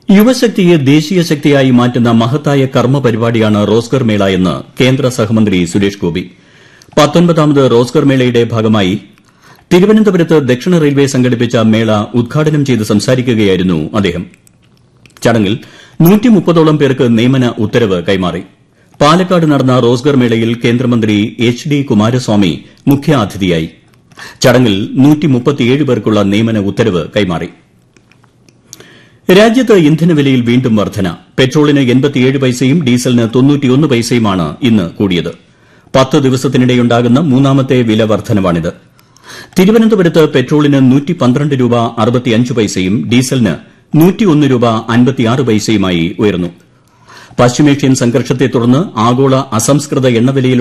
യുവശക്തിയെ ദേശീയ ശക്തിയായി മാറ്റുന്ന മഹത്തായ കർമ്മ പരിപാടിയാണ് റോസ്ഗർ മേള എന്ന് കേന്ദ്ര സഹമന്ത്രി സുരേഷ് ഗോപി പത്തൊൻപതാമത് റോസ്ഗർ മേളയുടെ ഭാഗമായി തിരുവനന്തപുരത്ത് ദക്ഷിണ റെയിൽവേ സംഘടിപ്പിച്ച മേള ഉദ്ഘാടനം ചെയ്ത് സംസാരിക്കുകയായിരുന്നു അദ്ദേഹം ചടങ്ങിൽ നൂറ്റിമുപ്പതോളം പേർക്ക് നിയമന ഉത്തരവ് കൈമാറി പാലക്കാട് നടന്ന റോസ്ഗർ മേളയിൽ കേന്ദ്രമന്ത്രി എച്ച് ഡി കുമാരസ്വാമി മുഖ്യാതിഥിയായി ചടങ്ങിൽ നൂറ്റിമുപ്പത്തിയേഴ് പേർക്കുള്ള നിയമന ഉത്തരവ് കൈമാറി രാജ്യത്ത് ഇന്ധനവിലയിൽ വീണ്ടും വർധന പെട്രോളിന് എൺപത്തിയേഴ് പൈസയും ഡീസലിന് തൊണ്ണൂറ്റിയൊന്ന് പൈസയുമാണ് ഇന്ന് കൂടിയത് പത്ത് ദിവസത്തിനിടെയുണ്ടാകുന്ന മൂന്നാമത്തെ വില വർധനവാണിത് തിരുവനന്തപുരത്ത് പെട്രോളിന് നൂറ്റി പന്ത്രണ്ട് രൂപ അറുപത്തിയഞ്ച് പൈസയും ഡീസലിന് നൂറ്റിയൊന്ന് രൂപ അൻപത്തിയാറ് പൈസയുമായി ഉയർന്നു പശ്ചിമേഷ്യൻ സംഘർഷത്തെ തുടർന്ന് ആഗോള അസംസ്കൃത എണ്ണവിലയിൽ